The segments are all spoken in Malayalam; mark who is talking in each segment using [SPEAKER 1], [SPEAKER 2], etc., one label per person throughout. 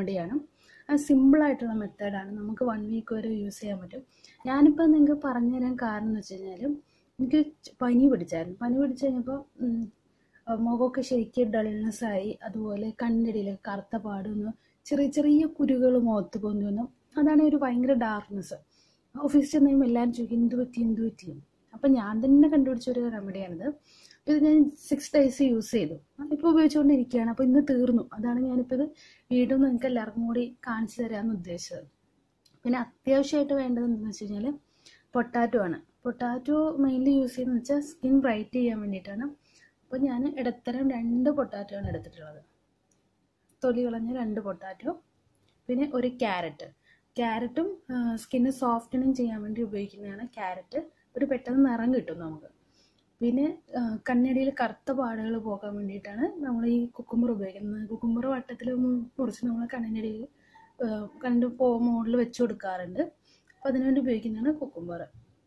[SPEAKER 1] റെമഡിയാണ് അത് സിമ്പിളായിട്ടുള്ള മെത്തേഡാണ് നമുക്ക് വൺ വീക്ക് വരെ യൂസ് ചെയ്യാൻ പറ്റും ഞാനിപ്പോൾ നിങ്ങൾക്ക് പറഞ്ഞു തരാൻ കാരണം എന്ന് വെച്ച് കഴിഞ്ഞാൽ എനിക്ക് പനി പിടിച്ചായിരുന്നു പനി പിടിച്ച് കഴിഞ്ഞപ്പോൾ ഉം, അഹ് മുഖമൊക്കെ ശരിക്കും ഡൾനെസ് ആയി അതുപോലെ കണ്ണിടയിൽ കറുത്ത പാടൊന്ന് ചെറിയ ചെറിയ കുരുകൾ മുഖത്ത് പൊന്തി വന്നു അതാണ് ഒരു ഭയങ്കര ഡാർക്ക്നെസ് ഓഫീസിൽ ചെന്ന് കഴിയുമ്പോൾ എല്ലാവരും ചോദിക്കും എന്ത് പറ്റി എന്ത് പറ്റി അപ്പം ഞാൻ തന്നെ കണ്ടുപിടിച്ച ഒരു റെമഡിയാണിത് ഇത് ഞാൻ സിക്സ് ഡേയ്സ് യൂസ് ചെയ്തു ഇപ്പോൾ ഉപയോഗിച്ചുകൊണ്ടിരിക്കുകയാണ് അപ്പോൾ ഇന്ന് തീർന്നു അതാണ് ഞാനിപ്പോൾ ഇത് വീണ്ടും നിങ്ങൾക്ക് എല്ലാവർക്കും കൂടി കാണിച്ചു തരാമെന്ന് ഉദ്ദേശിച്ചത് പിന്നെ അത്യാവശ്യമായിട്ട് വേണ്ടത് എന്താണെന്ന് വെച്ച് കഴിഞ്ഞാൽ പൊട്ടാറ്റോ ആണ് പൊട്ടാറ്റോ മെയിൻലി യൂസ് ചെയ്യുന്നത് വെച്ചാൽ സ്കിൻ ബ്രൈറ്റ് ചെയ്യാൻ വേണ്ടിയിട്ടാണ് അപ്പോൾ ഞാൻ ഇടത്തരം രണ്ട് പൊട്ടാറ്റോ ആണ് എടുത്തിട്ടുള്ളത് തൊലി കളഞ്ഞ രണ്ട് പൊട്ടാറ്റോ പിന്നെ ഒരു ക്യാരറ്റ് ക്യാരറ്റും സ്കിന്ന് സോഫ്റ്റനിങ് ചെയ്യാൻ വേണ്ടി ഉപയോഗിക്കുന്നതാണ് ക്യാരറ്റ് ഒരു പെട്ടെന്ന് നിറം കിട്ടും നമുക്ക് പിന്നെ കണ്ണടിയിൽ കറുത്ത പാടുകൾ പോകാൻ വേണ്ടിയിട്ടാണ് നമ്മൾ ഈ കുക്കുമ്പർ ഉപയോഗിക്കുന്നത് കുക്കുമ്പർ വട്ടത്തിൽ മുറിച്ച് നമ്മൾ കണ്ണിനടിയിൽ കണ്ട് പോ മുകളിൽ വെച്ച് കൊടുക്കാറുണ്ട് അപ്പം അതിനുവേണ്ടി ഉപയോഗിക്കുന്നതാണ് കുക്കുമ്പർ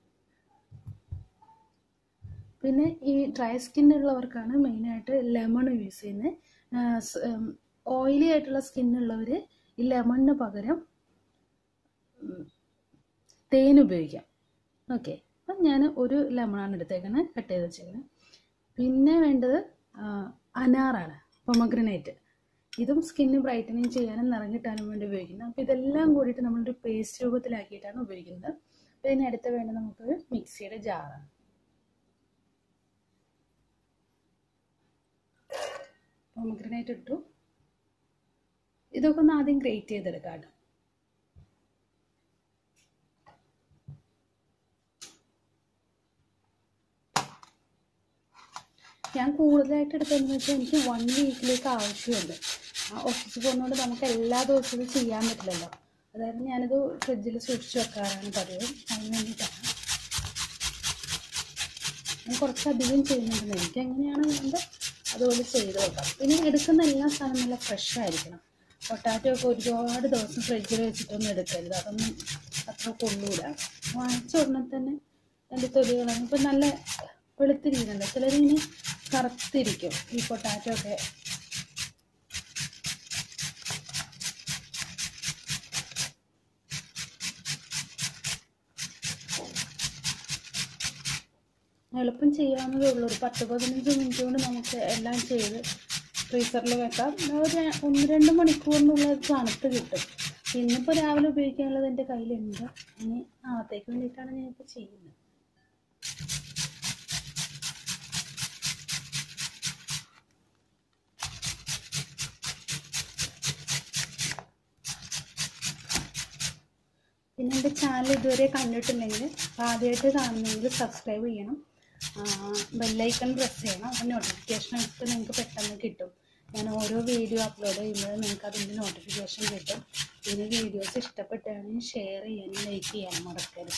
[SPEAKER 1] പിന്നെ ഈ ഡ്രൈ സ്കിൻ ഉള്ളവർക്കാണ് മെയിനായിട്ട് ലെമൺ യൂസ് ചെയ്യുന്നത് ഓയിലി ആയിട്ടുള്ള സ്കിന്നുള്ളവർ ഈ ലെമണിന് പകരം ഉം, തേൻ ഉപയോഗിക്കാം ഓക്കെ അപ്പം ഞാൻ ഒരു ലെമണാണ് എടുത്തേക്കുന്നത് കട്ട് ചെയ്ത് വെച്ചേക്കുന്നത് പിന്നെ വേണ്ടത് ആ, അനാറാണ് പൊമഗ്രനേറ്റ് ഇതും സ്കിന്ന് ബ്രൈറ്റനിങ് ചെയ്യാനും നിറങ്ങിട്ടാനും വേണ്ടി ഉപയോഗിക്കുന്നത് അപ്പോൾ ഇതെല്ലാം കൂടിയിട്ട് നമ്മളൊരു പേസ്റ്റ് രൂപത്തിലാക്കിയിട്ടാണ് ഉപയോഗിക്കുന്നത് അപ്പോൾ ഇതിന് അടുത്ത് വേണ്ടത് നമുക്കൊരു മിക്സിയുടെ ജാറാണ് പൊമഗ്രനേറ്റ് ഇട്ടു ഇതൊക്കെ ഒന്ന് ആദ്യം ഗ്രേറ്റ് ചെയ്തെടുക്കാം കേട്ടോ ഞാൻ കൂടുതലായിട്ട് എടുത്തതെന്ന് വെച്ചാൽ എനിക്ക് വൺ വീക്കിലേക്ക് ആവശ്യമുണ്ട് ആ ഓഫീസിൽ പോകുന്നതുകൊണ്ട് നമുക്ക് എല്ലാ ദിവസവും ഇത് ചെയ്യാൻ പറ്റില്ലല്ലോ അതായത് ഞാനിത് ഫ്രിഡ്ജിൽ സൂക്ഷിച്ച് വെക്കാറാണ് പതിവ് അതിന് വേണ്ടിയിട്ടാണ് ഞാൻ കുറച്ചധികം ചെയ്യുന്നുണ്ട് എനിക്ക് എങ്ങനെയാണ് വേണ്ടത് അതുപോലെ ചെയ്ത് വെക്കാം പിന്നെ എടുക്കുന്ന എല്ലാ സാധനവും നല്ല ഫ്രഷ് ആയിരിക്കണം പൊട്ടാറ്റോ ഒക്കെ ഒരുപാട് ദിവസം ഫ്രിഡ്ജിൽ വെച്ചിട്ടൊന്നും എടുക്കരുത് അതൊന്നും അത്ര കൊള്ളൂല വാങ്ങിച്ച ഉടനെ തന്നെ അതിൻ്റെ തൊലികളാണ് ഇപ്പം നല്ല വെളുത്തിരിക്കുന്നുണ്ട് ചിലരിങ്ങനെ കറുത്തിരിക്കും ഈ പൊട്ടാറ്റോ ഒക്കെ എളുപ്പം ചെയ്യാവുന്നതേ ഉള്ളൂ ഒരു പത്ത് പതിനഞ്ച് മിനിറ്റ് കൊണ്ട് നമുക്ക് എല്ലാം ചെയ്ത് ഫ്രീസറിൽ വെക്കാം ഒരു ര- ഒന്ന് രണ്ട് മണിക്കൂറിനുള്ളിൽ തണുത്ത് കിട്ടും ഇന്നിപ്പോൾ രാവിലെ ഉപയോഗിക്കാനുള്ളത് എൻ്റെ കയ്യിലുണ്ട് ഇനി നാളത്തേക്ക് വേണ്ടിയിട്ടാണ് ഞാനിപ്പോൾ ചെയ്യുന്നത് പിന്നെ എൻ്റെ ചാനൽ ഇതുവരെ കണ്ടിട്ടില്ലെങ്കിൽ ആദ്യമായിട്ട് കാണുന്നെങ്കിൽ സബ്സ്ക്രൈബ് ചെയ്യണം ബെല്ലൈക്കൺ പ്രസ് ചെയ്യണം അപ്പോൾ നോട്ടിഫിക്കേഷൻ ഒക്കെ നിങ്ങൾക്ക് പെട്ടെന്ന് കിട്ടും ഞാൻ ഓരോ വീഡിയോ അപ്ലോഡ് ചെയ്യുമ്പോൾ നിങ്ങൾക്ക് അതിൻ്റെ നോട്ടിഫിക്കേഷൻ കിട്ടും പിന്നെ വീഡിയോസ് ഇഷ്ടപ്പെട്ടാണെങ്കിൽ ഷെയർ ചെയ്യാനും ലൈക്ക് ചെയ്യാനും മറക്കരുത്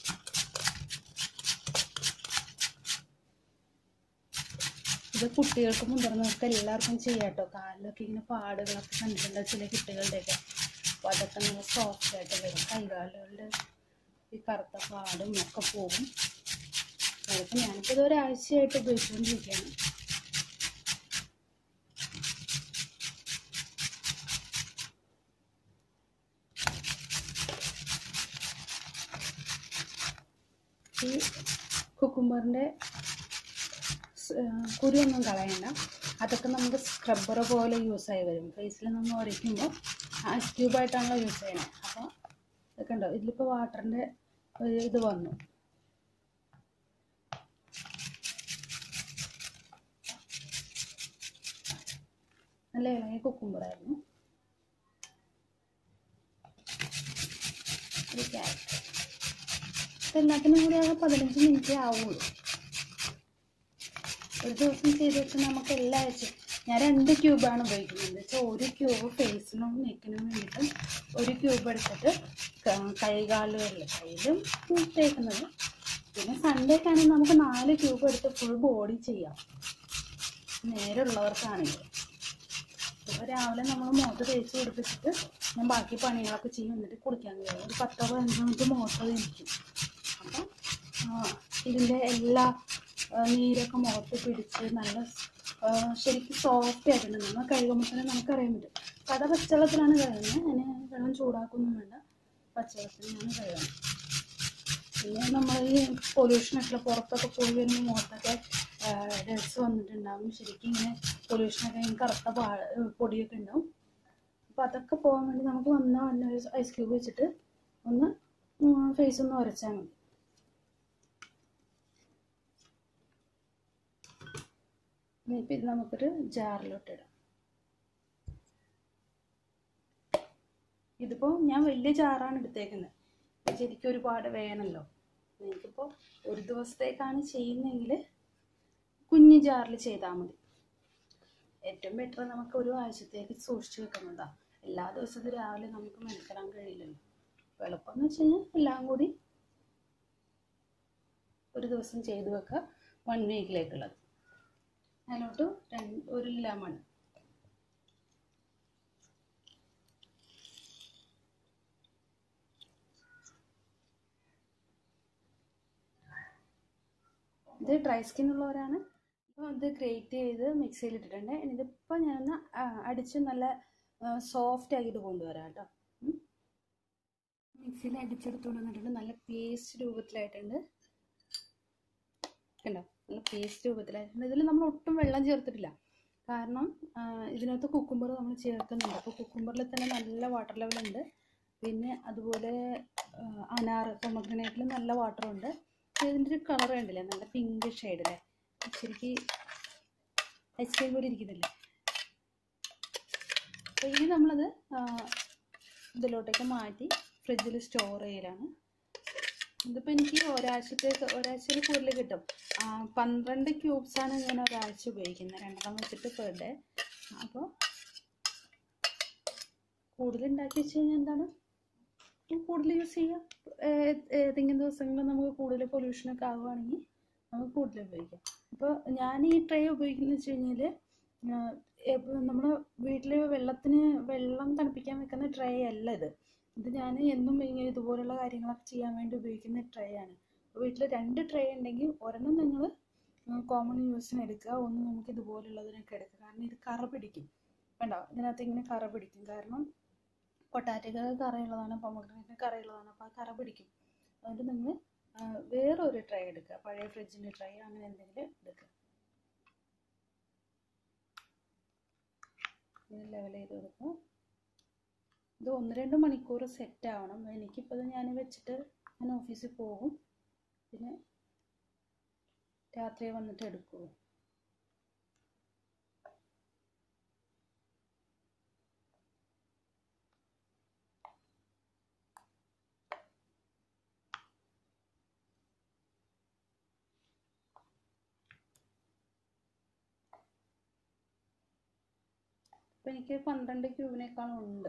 [SPEAKER 1] ഇത് കുട്ടികൾക്കും മുതിർന്നവർക്കും എല്ലാവർക്കും ചെയ്യാം കേട്ടോ കാലിലൊക്കെ ഇങ്ങനെ പാടുകളൊക്കെ കണ്ടിട്ടുണ്ട് ചില കുട്ടികളുടെയൊക്കെ അപ്പോൾ അതൊക്കെ നല്ല സോഫ്റ്റ് ആയിട്ട് വരും കൈകാലുകളുടെ ഈ കറുത്ത പാടും ഒക്കെ പോകും അതിപ്പോൾ ഞാനിപ്പോൾ ഇത് ഒരാഴ്ചയായിട്ട് ഉപയോഗിച്ചുകൊണ്ടിരിക്കുകയാണ് ഈ കുക്കുംബറിൻ്റെ കുരുവൊന്നും കളയണ്ട അതൊക്കെ നമുക്ക് സ്ക്രബ്ബർ പോലെ യൂസ് ആയി വരും ഫേസിൽ നമ്മൾ ഉരയ്ക്കുമ്പോൾ ഐസ് ക്യൂബായിട്ടാണല്ലോ യൂസ് ചെയ്യണത് അപ്പോൾ ഇതൊക്കെ ഉണ്ടോ ഇതിലിപ്പോൾ വാട്ടറിൻ്റെ ഒരു ഇത് വന്നു നല്ല ഇളകിയ കുക്കുമ്പറായിരുന്നു ഒരു ക്യാരറ്റ് എല്ലാത്തിനും കൂടി ആകെ പതിനഞ്ച് മിനിറ്റേ ആവുള്ളൂ ഒരു ദിവസം ചെയ്ത് വെച്ചാൽ നമുക്ക് എല്ലാ ആഴ്ചയും ഞാൻ രണ്ട് ക്യൂബാണ് ഉപയോഗിക്കുന്നത് വെച്ചാൽ ഒരു ക്യൂബ് ഫേസിനും നെക്കിനും വേണ്ടിയിട്ട് ഒരു ക്യൂബ് എടുത്തിട്ട് ക- കൈകാലുകളിൽ കയ്യിലും തേക്കുന്നത് പിന്നെ സൺഡേ ഒക്കെ ആണെങ്കിൽ നമുക്ക് നാല് ക്യൂബ് എടുത്ത് ഫുൾ ബോഡി ചെയ്യാം നേരെയുള്ളവർക്കാണെങ്കിൽ ഇപ്പോൾ രാവിലെ നമ്മൾ മുഖത്ത് തേച്ച് പിടിപ്പിച്ചിട്ട് ഞാൻ ബാക്കി പണികളൊക്കെ ചെയ്യും എന്നിട്ട് കുളിക്കാൻ കഴിയും ഒരു പത്തോ പതിനഞ്ചോ മിനിറ്റ് മുഖത്ത് ഇരിക്കും അപ്പം ഇതിൻ്റെ എല്ലാ ആ, നീരൊക്കെ മുഖത്ത് പിടിച്ച് നല്ല ആ, ശരിക്കും സോഫ്റ്റ് ആയിട്ടുണ്ട് നമ്മൾ കഴുകുമ്പോൾ തന്നെ നമുക്കറിയാൻ പറ്റും കഥ പച്ചവെള്ളത്തിലാണ് കഴുകുന്നത് അതിന് വെള്ളം ചൂടാക്കൊന്നും വേണ്ട പച്ചവെള്ളത്തിലാണ് കഴുകുന്നത് പിന്നെ നമ്മൾ ഈ പൊല്യൂഷനൊക്കെ പുറത്തൊക്കെ പോയി വരുമ്പോൾ മുഖത്തൊക്കെ ഡസ്റ്റ് വന്നിട്ടുണ്ടാകും ശരിക്കും ഇങ്ങനെ പൊല്യൂഷനൊക്കെ ഇങ്ങനെ കറുത്ത പാ പൊടിയൊക്കെ ഉണ്ടാവും അപ്പോൾ അതൊക്കെ പോകാൻ വേണ്ടി നമുക്ക് വന്ന വന്ന ഒരു ഐസ് ക്യൂബ് വെച്ചിട്ട് ഒന്ന് ഫേസ് ഒന്ന് ഉരച്ചാൽ മതി ഇനിയിപ്പോൾ ഇത് നമുക്കൊരു ജാറിലോട്ട് ഇടാം ഇതിപ്പോൾ ഞാൻ വലിയ ജാറാണ് എടുത്തേക്കുന്നത് ശരിക്കും ഒരുപാട് വേണമല്ലോ എനിക്കിപ്പോൾ ഒരു ദിവസത്തേക്കാണ് ചെയ്യുന്നതെങ്കിൽ കുഞ്ഞു ജാറിൽ ചെയ്താൽ മതി ഏറ്റവും ബെറ്റർ നമുക്ക് ഒരു ആഴ്ചത്തേക്ക് സൂക്ഷിച്ചു വെക്കുന്നതാ എല്ലാ ദിവസവും രാവിലെ നമുക്ക് മെനക്കെടാൻ കഴിയില്ലല്ലോ അപ്പോൾ എളുപ്പം എന്ന് വെച്ച് കഴിഞ്ഞാൽ എല്ലാം കൂടി ഒരു ദിവസം ചെയ്തു വെക്കുക വൺ വീക്കിലേക്കുള്ളത് അതിലോട്ട് രണ്ട് ഒരു ലെമൺ ഇത് ഡ്രൈ സ്കിൻ ഉള്ളവരാണ് അപ്പോൾ ഇത് ഗ്രേറ്റ് ചെയ്ത് മിക്സിയിൽ ഇട്ടിട്ടുണ്ട് ഇനി ഇതിപ്പോൾ ഞാനൊന്ന് ആ, അടിച്ച് നല്ല സോഫ്റ്റ് ആക്കിയിട്ട് കൊണ്ടുവരാം കേട്ടോ മിക്സിയിൽ അടിച്ചെടുത്തുകൊണ്ട് വന്നിട്ടുണ്ട് നല്ല പേസ്റ്റ് രൂപത്തിലായിട്ടുണ്ട് കണ്ടോ നല്ല പേസ്റ്റ് രൂപത്തിലായിട്ടുണ്ട് ഇതിൽ നമ്മൾ ഒട്ടും വെള്ളം ചേർത്തിട്ടില്ല കാരണം ആ, ഇതിനകത്ത് കുക്കുംബർ നമ്മൾ ചേർക്കുന്നുണ്ട് അപ്പോൾ കുക്കുംബറിൽ തന്നെ നല്ല വാട്ടർ ലെവലുണ്ട് പിന്നെ അതുപോലെ ആ, അനാർ പൊമഗ്രനേറ്റിൽ നല്ല വാട്ടറുണ്ട് ഇതിൻ്റെ ഒരു കളർ കണ്ടില്ലേ നല്ല പിങ്ക് ഷെയ്ഡല്ലേ ശരിക്കും ഐസ്ക്രീം പോലെ ഇരിക്കുന്നില്ലേ അപ്പോൾ ഇനി നമ്മളത് ആ, ഇതിലോട്ടേക്ക് മാറ്റി ഫ്രിഡ്ജിൽ സ്റ്റോർ ചെയ്യലാണ് ഇതിപ്പോൾ എനിക്ക് ഒരാഴ്ചത്തേക്ക് ഒരാഴ്ചയിൽ കൂടുതൽ കിട്ടും ആ, പന്ത്രണ്ട് ക്യൂബ്സാണ് ഞാൻ ഒരാഴ്ച ഉപയോഗിക്കുന്നത് രണ്ടെണ്ണം വെച്ചിട്ട് പെർ ഡേ അപ്പോൾ കൂടുതൽ ഉണ്ടാക്കി വെച്ച് കഴിഞ്ഞാൽ എന്താണ് കൂടുതൽ യൂസ് ചെയ്യാം ഏ- ഏതെങ്കിലും ദിവസങ്ങളിൽ നമുക്ക് കൂടുതൽ പൊല്യൂഷനൊക്കെ ആവുകയാണെങ്കിൽ നമുക്ക് കൂടുതൽ ഉപയോഗിക്കാം അപ്പോൾ ഞാൻ ഈ ട്രേ ഉപയോഗിക്കുന്നത് വെച്ച് കഴിഞ്ഞാൽ നമ്മൾ വീട്ടിൽ വെള്ളത്തിന് വെള്ളം തണുപ്പിക്കാൻ വെക്കുന്ന ട്രേ അല്ല ഇത് ഇത് ഞാൻ എന്നും ഇങ്ങനെ ഇതുപോലുള്ള കാര്യങ്ങളൊക്കെ ചെയ്യാൻ വേണ്ടി ഉപയോഗിക്കുന്ന ട്രേ ആണ് വീട്ടിൽ രണ്ട് ട്രേ ഉണ്ടെങ്കിൽ ഒരെണ്ണം നിങ്ങൾ കോമൺ യൂസിന് എടുക്കുക ഒന്ന് നമുക്ക് ഇതുപോലുള്ളതിനൊക്കെ എടുക്കുക കാരണം ഇത് കറ പിടിക്കും വേണ്ട ഇതിനകത്ത് ഇങ്ങനെ കറ പിടിക്കും കാരണം പൊട്ടാറ്റയ്ക്ക് കറയുള്ളതാണ് പൊമഗ്രനേറ്റിന് കറയുള്ളതാണ് അപ്പോൾ ആ കറ പിടിക്കും അതുകൊണ്ട് നിങ്ങൾ വേറൊരു ട്രേ എടുക്കുക പഴയ ഫ്രിഡ്ജിൻ്റെ ട്രേ അങ്ങനെ എന്തെങ്കിലും എടുക്കുക ഇങ്ങനെ ലെവൽ ചെയ്ത് കൊടുക്കുക ഇത് ഒന്ന് രണ്ട് മണിക്കൂർ സെറ്റ് ആവണം എനിക്കിപ്പോൾ ഇത് ഞാൻ വെച്ചിട്ട് ഞാൻ ഓഫീസിൽ പോകും പിന്നെ രാത്രി വന്നിട്ട് എടുക്കുള്ളൂ ഇപ്പം എനിക്ക് പന്ത്രണ്ട് ക്യൂബിനേക്കാളും ഉണ്ട്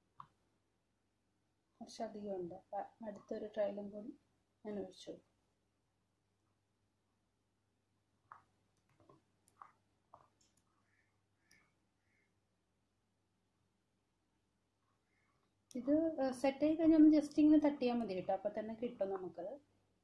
[SPEAKER 1] കുറച്ചധികം ഉണ്ട് അപ്പം അടുത്തൊരു ട്രയലും കൂടി ഞാൻ ഒഴിച്ചു കൊടുക്കും. ഇത് സെറ്റ് ആയി കഴിഞ്ഞാൽ ഒന്ന് ജസ്റ്റ് ഇങ്ങനെ തട്ടിയാൽ മതി കേട്ടോ അപ്പം തന്നെ കിട്ടും നമുക്കത്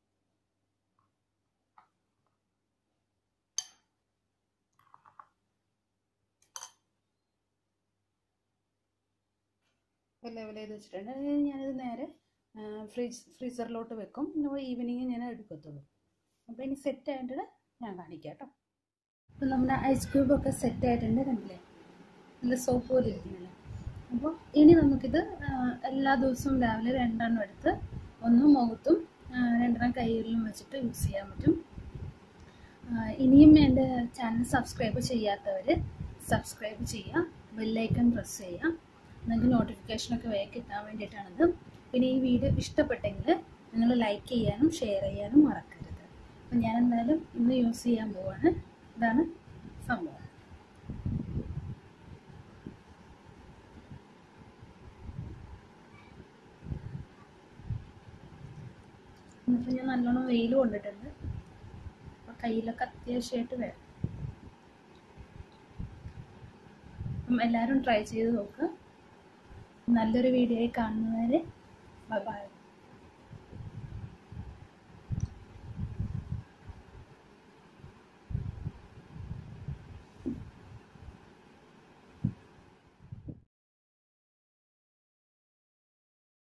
[SPEAKER 1] ലെവൽ ചെയ്ത് വെച്ചിട്ടുണ്ട് അത് കഴിഞ്ഞ് ഞാനിത് നേരെ ഫ്രീസ് ഫ്രീസറിലോട്ട് വെക്കും പിന്നെ ഈവനിങ് ഞാൻ എടുക്കത്തുള്ളൂ അപ്പോൾ ഇനി സെറ്റ് ആയിട്ട് ഞാൻ കാണിക്കാം കേട്ടോ അപ്പോൾ നമ്മുടെ ഐസ് ക്യൂബൊക്കെ സെറ്റ് ആയിട്ടുണ്ട് കണ്ടില്ലേ നല്ല സോപ്പ് പോലെ ഇരിക്കുന്നില്ല അപ്പോൾ ഇനി നമുക്കിത് ആ, എല്ലാ ദിവസവും രാവിലെ രണ്ടെണ്ണം എടുത്ത് ഒന്ന് മുഖത്തും ആ, രണ്ടെണ്ണം കൈകളിലും വെച്ചിട്ട് യൂസ് ചെയ്യാൻ പറ്റും ആ, ഇനിയും എൻ്റെ ചാനൽ സബ്സ്ക്രൈബ് ചെയ്യാത്തവർ സബ്സ്ക്രൈബ് ചെയ്യുക ബെല്ലൈക്കൺ പ്രസ് ചെയ്യുക നിങ്ങൾക്ക് നോട്ടിഫിക്കേഷനൊക്കെ വേഗം കിട്ടാൻ വേണ്ടിയിട്ടാണിത് പിന്നെ ഈ വീഡിയോ ഇഷ്ടപ്പെട്ടെങ്കിൽ നിങ്ങൾ ലൈക്ക് ചെയ്യാനും ഷെയർ ചെയ്യാനും മറക്കരുത് അപ്പം ഞാൻ എന്തായാലും ഇന്ന് യൂസ് ചെയ്യാൻ പോവാണ് ഇതാണ് സംഭവം എന്നിട്ട് ഞാൻ നല്ലോണം വെയിൽ കൊണ്ടിട്ടുണ്ട് അപ്പോൾ കയ്യിലൊക്കെ അത്യാവശ്യമായിട്ട് വേണം അപ്പം എല്ലാവരും ട്രൈ ചെയ്ത് നോക്കുക നല്ലൊരു വീഡിയോ ആയി കാണുന്നവരെ ബൈ